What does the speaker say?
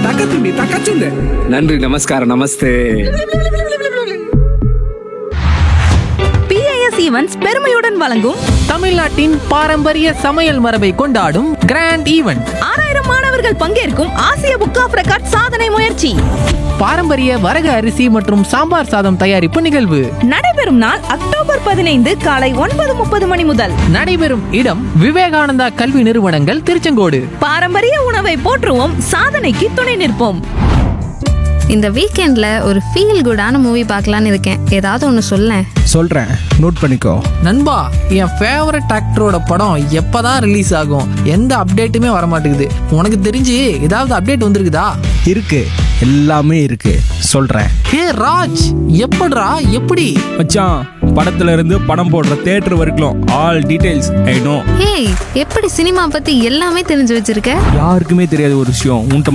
தக்கத்துண்டு தக்கச்சுண்டு நன்றி நமஸ்காரம் நமஸ்தே BIS events பெருமையுடன் வழங்கும் தமிழ்நாட்டின் பாரம்பரிய சமையல் மரபை கொண்டாடும் கிராண்ட் ஈவெண்ட் ஆறாயிரம் மாணவர்கள் பங்கேற்கும் ஆசிய புக் ஆஃப் ரெக்கார்ட் சாதனை முயற்சி பாரம்பரிய வரகு அரிசி மற்றும் சாம்பார் சாதம் தயாரிப்பு நிகழ்வு நடைபெறும் நாள் அக்டோபர் பதினைந்து காலை ஒன்பது முப்பது மணி முதல் நடைபெறும் இடம் விவேகானந்தா கல்வி நிறுவனங்கள் திருச்செங்கோடு பாரம்பரிய உணவை போற்றுவோம் சாதனைக்கு துணை நிற்போம் இந்த வீக்கெண்ட்ல ஒரு ஃபீல் குடான மூவி பார்க்கலான்னு இருக்கேன் ஏதாவது ஒன்று சொல்லேன் சொல்கிறேன் நோட் பண்ணிக்கோ நண்பா என் ஃபேவரட் ஆக்டரோட படம் எப்பதான் ரிலீஸ் ஆகும் எந்த அப்டேட்டுமே வர மாட்டேங்குது உனக்கு தெரிஞ்சு ஏதாவது அப்டேட் வந்திருக்குதா இருக்கு எல்லாமே இருக்கு சொல்கிறேன் ஹே ராஜ் எப்படிடா எப்படி மச்சான் படத்துல இருந்து படம் போடுற தேட்டர் வரைக்கும் ஆல் டீடைல்ஸ் ஐ நோ ஏய் எப்படி சினிமா பத்தி எல்லாமே தெரிஞ்சு வச்சிருக்க யாருக்குமே தெரியாத ஒரு விஷயம் உன்கிட்ட